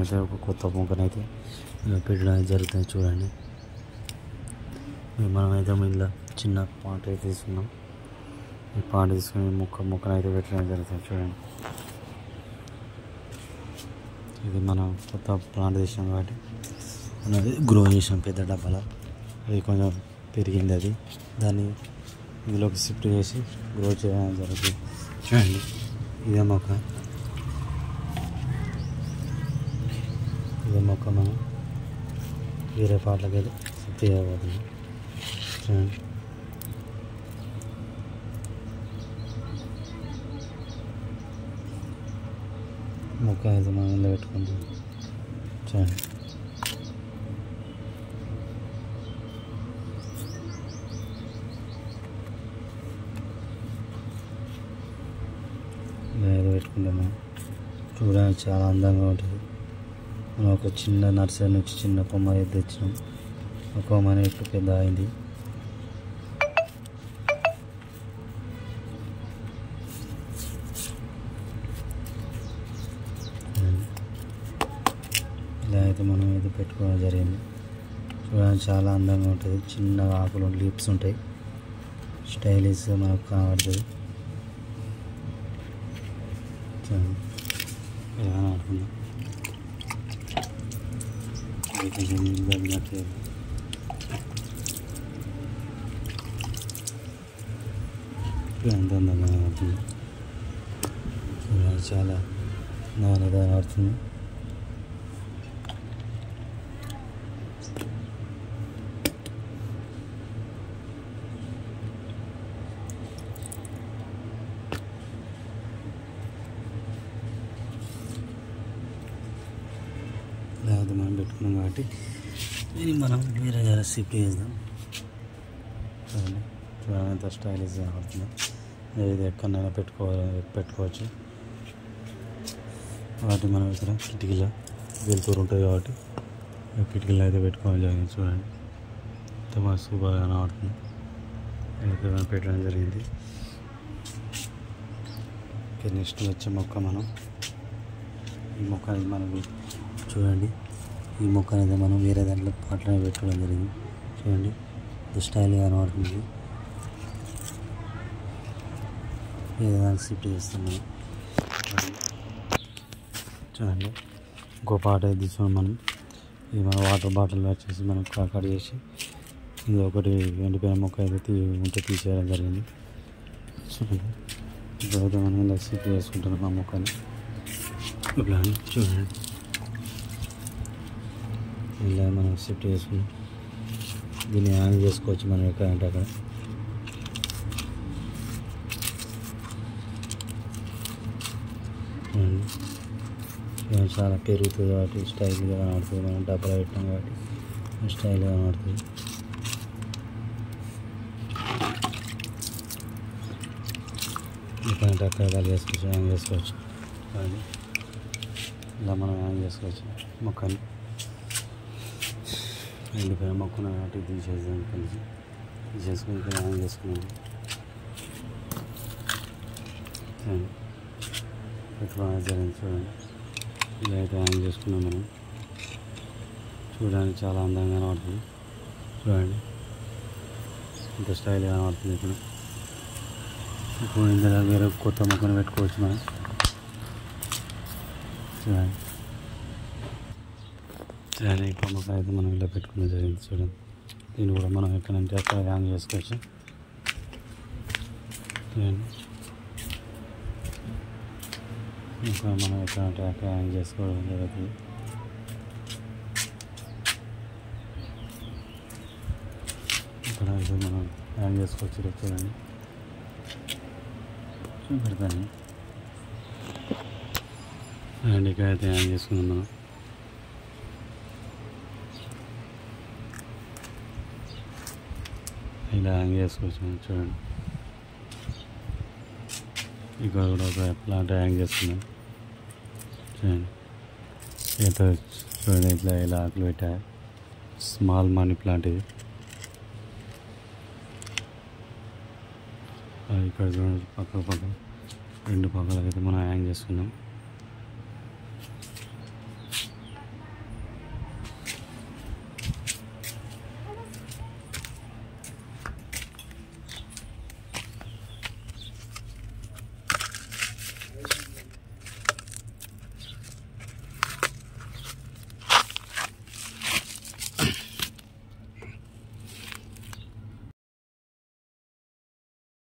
అయితే ఒక కొత్త మొక్కనైతే ఇలా పెట్టడానికి జరుగుతుంది చూడండి మనమైతే ఇందులో చిన్న పాట అయితే తీసుకున్నాం ఈ పాట తీసుకుని మొక్క మొక్కను అయితే పెట్టడం జరుగుతుంది చూడండి ఇది మనం కొత్త ప్లాంట్ చేసాం కాబట్టి మనది గ్రో చేసాం పెద్ద డబ్బాలో అది కొంచెం పెరిగింది అది దాన్ని ఇందులోకి షిఫ్ట్ చేసి గ్రో చేయడం జరుగుతుంది చూడండి ఇదే మొక్క ఇదే మొక్క మనం వేరే పాటలకి వెళ్ళి షిఫ్ట్ చేయబోతుంది చూడండి మొక్క అయితే మనం ఇలా పెట్టుకుంటాం చూడండి ఇలా ఏదో పెట్టుకుంటాము చూడడానికి చాలా అందంగా ఉంటుంది మనం ఒక చిన్న నర్సరీ నుంచి చిన్న కొమ్మ అయితే తెచ్చినాం ఒక కొమ్మ ఇప్పుడు పెద్ద అయింది ఇలా అయితే మనం ఇది పెట్టుకోవడం జరిగింది చూడడానికి చాలా అందంగా ఉంటుంది చిన్న ఆకులు లీప్స్ ఉంటాయి స్టైలిష్గా మనకు కనబడుతుంది చూడండి ఇలా ఆడుకుందాం ఇది కొంచెం దగ్గరకి ఎంత అందంగా కనబడుతుంది చూడడానికి చాలా నాలుగు ఆడుతుంది లేకపోతే మనం పెట్టుకున్నాం కాబట్టి దీన్ని మనం వేరే వేరే షిఫ్ట్ చేద్దాం చూడండి చూడండి ఎంత స్టైలిష్గా కనబడుతుంది ఇది ఎక్కడైనా పెట్టుకోవాలి పెట్టుకోవచ్చు వాటి మనం ఇక్కడ కిటికీలో వెలుతురు ఉంటుంది కాబట్టి ఈ కిటికీలో అయితే పెట్టుకోవాలి జరిగింది చూడండి ఎంత మస్తు బాగా కనబడుతుంది అయితే మనం పెట్టడం జరిగింది ఓకే నెక్స్ట్ వచ్చే మొక్క మనం ఈ మొక్క అనేది మనకు చూడండి ఈ మొక్క అనేది మనం వేరే దాంట్లో పాటలో పెట్టుకోవడం జరిగింది చూడండి ఇది స్టైల్గా కనబడుతుంది వేరే దానికి షిఫ్ట్ చేస్తున్నాం చూడండి. చూడండి ఇంకో పాట అయితే తీసుకున్నాం మనం ఇది మన వాటర్ బాటిల్ వచ్చేసి మనం కా- కట్ చేసి ఇది ఒకటి ఎండిపోయిన మొక్క అయితే తీ ఉంటే తీసేయడం జరిగింది చూడండి ఇప్పుడైతే మనం ఇలా షిఫ్ట్ చేసుకుంటున్నాం ఆ మొక్కని ఇప్పుడు చూడండి ఇలా మనం షిఫ్ట్ చేసుకుని దీన్ని హ్యాంగ్ చేసుకోవచ్చు మనం ఎక్కడంటే అక్కడ చూడండి. ఇది చాలా పెరుగుతుంది కాబట్టి స్టైల్గా కనబడుతుంది మనం డబ్బులు పెట్టాం కాబట్టి స్టైల్గా కనబడుతుంది ఎక్కడంటే అక్కడ వాళ్ళు చేసుకోవచ్చు హ్యాంగ్ చేసుకోవచ్చు అది ఇలా మనం హ్యాంగ్ చేసుకోవచ్చు మొక్కని ఎండిపోయిన మొక్కను అటు తీసేద్దాం కలిసి తీసేసుకుని ఇక్కడ హ్యాంగ్ చేసుకున్నాం చూడండి. పెట్టుకోవడం జరిగింది చూడండి ఇలా అయితే హ్యాంగ్ చేసుకున్నాం మనం చూడడానికి చాలా అందంగా కనబడుతుంది చూడండి ఇంత స్టైల్గా కనబడుతుంది ఇక్కడ ఇప్పుడు ఇందులో వేరే కొత్త మొక్కను పెట్టుకోవచ్చు మనం చూడండి చూడండి ఈ మొక్క అయితే మనం ఇలా పెట్టుకున్న జరిగింది చూడండి దీన్ని కూడా మనం ఎక్కడంటే అక్కడ హ్యాంగ్ చేసుకోవచ్చు చూడండి ఇంకా మనం ఎక్కడంటే అక్కడ హ్యాంగ్ చేసుకోవడం జరుగుతుంది ఇక్కడ అయితే మనం హ్యాంగ్ చేసుకోవచ్చు ఇక్కడ చూడండి చూపెడతాను అండ్ ఇక్కడ అయితే హ్యాంగ్ చేసుకున్నాం మనం ఇలా హ్యాంగ్ చేసుకోవచ్చు మనం చూడండి ఇక్కడ కూడా ఒక ప్లాంట్ హ్యాంగ్ చేసుకున్నాం చూడండి ఈత చూడండి ఇట్లా ఇలా ఆకులు పెట్టా స్మాల్ మనీ ప్లాంట్ ఇది ఆ, ఇక్కడ చూడండి పక్క పక్క రెండు పక్కల అయితే మనం హ్యాంగ్ చేసుకున్నాం